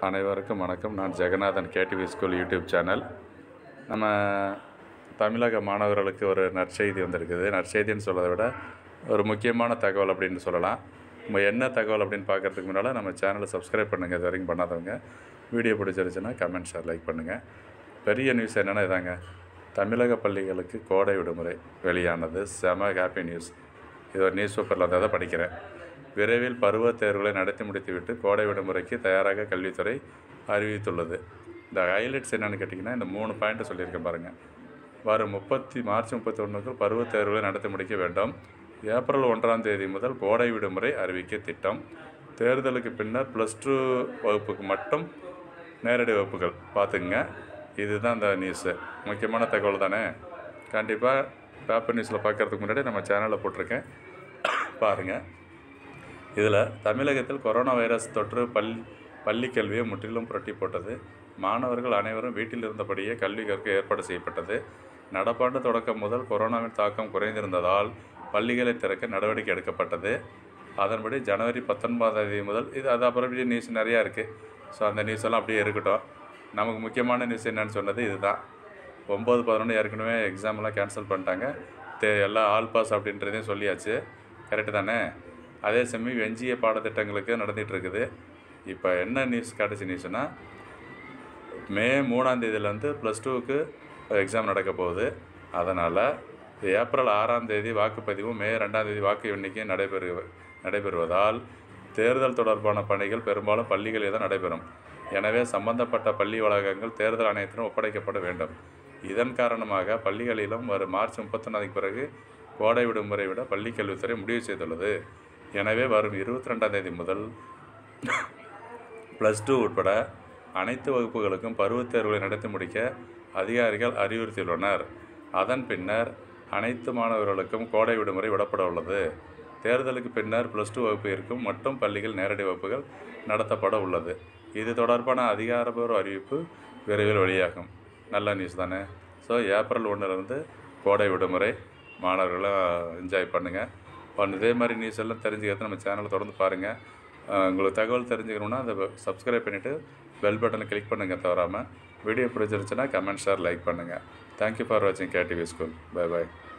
அனைவருக்கும் வணக்கம் நான் Jeganathan KTV school YouTube channel நம்ம தமிழக மாணவர்களுக்கு ஒரு நற்செய்தி வந்திருக்குது நற்செய்தின்னு சொல்கிறத விட ஒரு முக்கியமான தகவல் அப்படின்னு சொல்லலாம் நம்ம என்ன தகவல் அப்படின்னு பார்க்கறதுக்கு முன்னால் நம்ம சேனலை சப்ஸ்கிரைப் பண்ணுங்கள் இது வரைக்கும் பண்ணாதவங்க வீடியோ பிடிச்சிருச்சுன்னா கமெண்ட் ஷேர் லைக் பண்ணுங்கள் பெரிய நியூஸ் என்னென்னா இதாங்க தமிழக பள்ளிகளுக்கு கோடை விடுமுறை வெளியானது செம ஹாப்பி நியூஸ் இது ஒரு நியூஸ் பேப்பரில் வந்து தான் படிக்கிறேன் விரைவில் பருவத் தேர்வுகளை நடத்தி முடித்துவிட்டு கோடை விடுமுறைக்கு தயாராக கல்வித்துறை அறிவித்துள்ளது இந்த ஹைலைட்ஸ் என்னென்னு கேட்டிங்கன்னா இந்த மூணு பாயிண்ட்டு சொல்லியிருக்கேன் பாருங்கள் வரும் முப்பத்தி மார்ச் முப்பத்தி ஒன்றுக்கு பருவத் தேர்வுகளை நடத்தி முடிக்க வேண்டும் ஏப்ரல் ஒன்றாம் தேதி முதல் கோடை விடுமுறை அறிவிக்க திட்டம் தேர்தலுக்கு பின்னர் ப்ளஸ் டூ வகுப்புக்கு மட்டும் நேரடி வகுப்புகள் பார்த்துக்குங்க இதுதான் இந்த நியூஸு முக்கியமான தகவல் தானே கண்டிப்பாக பேப்பர் நியூஸில் பார்க்குறதுக்கு முன்னாடி நம்ம சேனலில் போட்டிருக்கேன் பாருங்கள் இதில் தமிழகத்தில் கொரோனா வைரஸ் தொற்று பல் பள்ளி கல்வியை முற்றிலும் புரட்டி போட்டது மாணவர்கள் அனைவரும் வீட்டில் இருந்தபடியே கல்வி கற்க ஏற்பாடு செய்யப்பட்டது நடப்பாண்டு தொடக்கம் முதல் கொரோனாவின் தாக்கம் குறைந்திருந்ததால் பள்ளிகளை திறக்க நடவடிக்கை எடுக்கப்பட்டது அதன்படி ஜனவரி பத்தொன்பதாம் தேதி முதல் இது அது அப்புறம் இப்படி நியூஸ் நிறையா இருக்குது ஸோ அந்த நியூஸ் எல்லாம் அப்படியே இருக்கட்டும் நமக்கு முக்கியமான நியூஸ் என்னன்னு சொன்னது இதுதான் ஒம்பது பதினொன்று ஏற்கனவே எக்ஸாம்லாம் கேன்சல் பண்ணிட்டாங்க தே எல்லாம் ஆல் பாஸ் அப்படின்றதையும் சொல்லியாச்சு கரெக்டு தானே அதே சமயம் எஞ்சிய பாடத்திட்டங்களுக்கு நடந்துகிட்டு இருக்குது இப்போ என்ன நியூஸ் கிடச்சி நியூஸ்னால் மே மூணாம் தேதியிலேருந்து ப்ளஸ் டூவுக்கு எக்ஸாம் நடக்க போகுது அதனால் ஏப்ரல் ஆறாம் தேதி வாக்குப்பதிவும் மே ரெண்டாம் தேதி வாக்கு எண்ணிக்கை நடைபெறு நடைபெறுவதால் தேர்தல் தொடர்பான பணிகள் பெரும்பாலும் பள்ளிகளில் தான் நடைபெறும் எனவே சம்பந்தப்பட்ட பள்ளி வளாகங்கள் தேர்தல் ஆணையத்திடம் ஒப்படைக்கப்பட வேண்டும் இதன் காரணமாக பள்ளிகளிலும் வரும் மார்ச் முப்பத்தொன்னாதிக்கு பிறகு கோடை விடுமுறை விட பள்ளிக் கல்வித்துறை முடிவு செய்துள்ளது எனவே வரும் இருபத்தி ரெண்டாம் தேதி முதல் ப்ளஸ் டூ உட்பட அனைத்து வகுப்புகளுக்கும் பருவத் தேர்வுகளை நடத்தி முடிக்க அதிகாரிகள் அறிவுறுத்தியுள்ளனர் அதன் பின்னர் அனைத்து மாணவர்களுக்கும் கோடை விடுமுறை விடப்பட உள்ளது தேர்தலுக்கு பின்னர் ப்ளஸ் டூ வகுப்பு இருக்கும் மட்டும் பள்ளிகள் நேரடி வகுப்புகள் நடத்தப்பட உள்ளது இது தொடர்பான அதிகாரப்பூர்வ அறிவிப்பு விரைவில் வெளியாகும் நல்ல நியூஸ் தானே ஸோ ஏப்ரல் ஒன்றுலேருந்து கோடை விடுமுறை மாணவர்களும் என்ஜாய் பண்ணுங்கள் ஒன்று இதே மாதிரி நியூஸ் எல்லாம் தெரிஞ்சுக்கிறது நம்ம சேனலை தொடர்ந்து பாருங்கள் அஹ் உங்களுக்கு தகவல் தெரிஞ்சுக்கணுன்னா அதை சப்ஸ்கிரைப் பண்ணிவிட்டு பெல் பட்டனை கிளிக் பண்ணுங்கள் தவறாமல் வீடியோ பிடிச்சிருச்சுன்னா கமெண்ட் ஷேர் லைக் பண்ணுங்கள் தேங்க்யூ ஃபார் வாட்சிங் கேடிவி ஸ்கூல் பை பாய்